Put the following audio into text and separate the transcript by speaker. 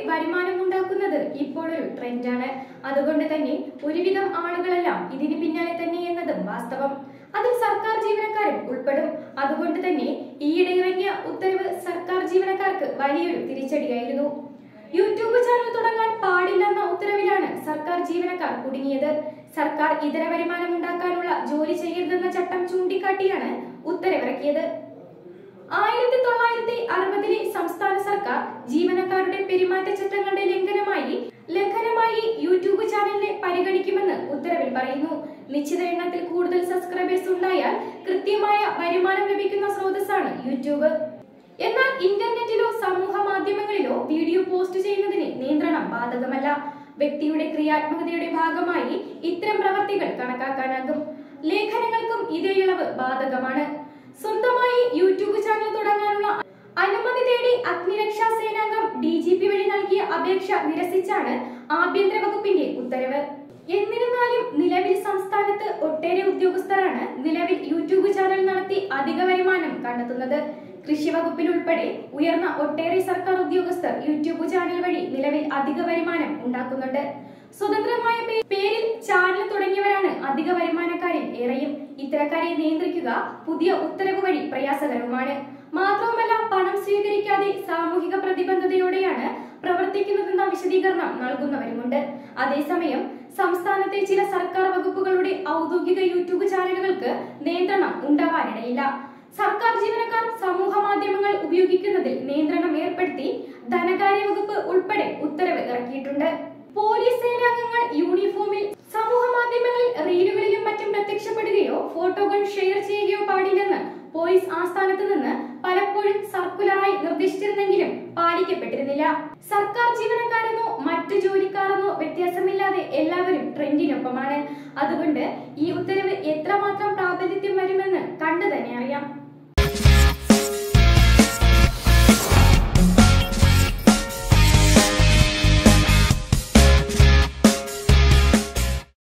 Speaker 1: വരുമാനം ഉണ്ടാക്കുന്നത് ഇപ്പോഴൊരു ട്രെൻഡാണ് അതുകൊണ്ട് തന്നെ ഒരുവിധം ആളുകളെല്ലാം ഇതിന് പിന്നാലെ തന്നെ എന്നതും വാസ്തവം അതിൽ സർക്കാർ ജീവനക്കാരും ഉൾപ്പെടും അതുകൊണ്ട് തന്നെ ഈയിടെ ഇറങ്ങിയ ഉത്തരവ് സർക്കാർ ജീവനക്കാർക്ക് വലിയൊരു തിരിച്ചടിയായിരുന്നു യൂട്യൂബ് ചാനൽ തുടങ്ങാൻ പാടില്ലെന്ന ഉത്തരവിലാണ് സർക്കാർ ജീവനക്കാർ കുടുങ്ങിയത് സർക്കാർ ഇതര വരുമാനം ഉണ്ടാക്കാനുള്ള ജോലി ചെയ്യരുതെന്ന ചട്ടം ചൂണ്ടിക്കാട്ടിയാണ് ഉത്തരവിറക്കിയത് ആയിരത്തി തൊള്ളായിരത്തി അറുപതിലെ സംസ്ഥാന സർക്കാർ ജീവനക്കാരുടെ പെരുമാറ്റച്ചട്ടങ്ങളുടെ ലംഘനമായി ലംഘനമായി യൂട്യൂബ് ചാനലിനെ പരിഗണിക്കുമെന്ന് ഉത്തരവിൽ പറയുന്നു നിശ്ചിത എണ്ണത്തിൽ കൂടുതൽ സബ്സ്ക്രൈബേഴ്സ് ഉണ്ടായാൽ കൃത്യമായ വരുമാനം ലഭിക്കുന്ന സ്രോതസ്സാണ് യൂട്യൂബ് എന്നാൽ ഇന്റർനെറ്റിലോ സമൂഹ മാധ്യമങ്ങളിലോ വീഡിയോ പോസ്റ്റ് ചെയ്യുന്നതിന് നിയന്ത്രണം ബാധകമല്ല വ്യക്തിയുടെ ക്രിയാത്മകതയുടെ ഭാഗമായി ഇത്തരം പ്രവർത്തികൾ കണക്കാക്കാനാകും ലേഖനങ്ങൾക്കും ഇതേ ഇളവ് ബാധകമാണ് സ്വന്തമായി യൂട്യൂബ് ചാനൽ തുടങ്ങാനുള്ള അനുമതി തേടി അഗ്നിരക്ഷാ സേനാംഗം ഡി ജി പി വഴി നൽകിയ അപേക്ഷ നിരസിച്ചാണ് ആഭ്യന്തര വകുപ്പിന്റെ ഉത്തരവ് എന്നിരുന്നാലും നിലവിൽ സംസ്ഥാനത്ത് ഒട്ടേറെ ഉദ്യോഗസ്ഥരാണ് നിലവിൽ യൂട്യൂബ് ചാനൽ നടത്തി അധിക വരുമാനം കണ്ടെത്തുന്നത് കൃഷി വകുപ്പിൽ ഉൾപ്പെടെ ഉയർന്ന ഒട്ടേറെ സർക്കാർ ഉദ്യോഗസ്ഥർ യൂട്യൂബ് ചാനൽ വഴി നിലവിൽ അധിക വരുമാനം ഉണ്ടാക്കുന്നുണ്ട് സ്വതന്ത്രമായ പേ- പേരിൽ ചാനൽ തുടങ്ങിയവരാണ് അധിക വരുമാനക്കാരിൽ ഏറെയും ഇത്തരക്കാരെ നിയന്ത്രിക്കുക പുതിയ ഉത്തരവ് വഴി പ്രയാസകരവുമാണ് മാത്രവുമല്ല പണം സ്വീകരിക്കാതെ സാമൂഹിക പ്രതിബദ്ധതയോടെയാണ് പ്രവർത്തിക്കുന്നതെന്ന വിശദീകരണം നൽകുന്നവരുമുണ്ട് അതേസമയം സംസ്ഥാനത്തെ ചില സർക്കാർ വകുപ്പുകളുടെ ഔദ്യോഗിക യൂട്യൂബ് ചാനലുകൾക്ക് നിയന്ത്രണം ഉണ്ടാവാനിടയില്ല സർക്കാർ ജീവനക്കാർ സമൂഹ മാധ്യമങ്ങൾ ഉപയോഗിക്കുന്നതിൽ നിയന്ത്രണം ഏർപ്പെടുത്തി ധനകാര്യ വകുപ്പ് ഉൾപ്പെടെ ഉത്തരവ് ഇറക്കിയിട്ടുണ്ട് പോലീസ് സേനാംഗങ്ങൾ യൂണിഫോമിൽ സമൂഹ മാധ്യമങ്ങളിൽ റീലുകളിലും മറ്റും പ്രത്യക്ഷപ്പെടുകയോ ഫോട്ടോകൾ ഷെയർ ചെയ്യുകയോ പാടില്ലെന്ന് പോലീസ് ആസ്ഥാനത്ത് നിന്ന് പലപ്പോഴും സർക്കുലറായി നിർദ്ദേശിച്ചിരുന്നെങ്കിലും പാലിക്കപ്പെട്ടിരുന്നില്ല സർക്കാർ ജീവനക്കാരെന്നോ മറ്റു ജോലിക്കാരെന്നോ വ്യത്യാസമില്ലാതെ എല്ലാവരും ട്രെൻഡിനൊപ്പമാണ് അതുകൊണ്ട് ഈ ഉത്തരവ് എത്രമാത്രം പ്രാബല്യത്തിൽ വരുമെന്ന് കണ്ടു തന്നെ അറിയാം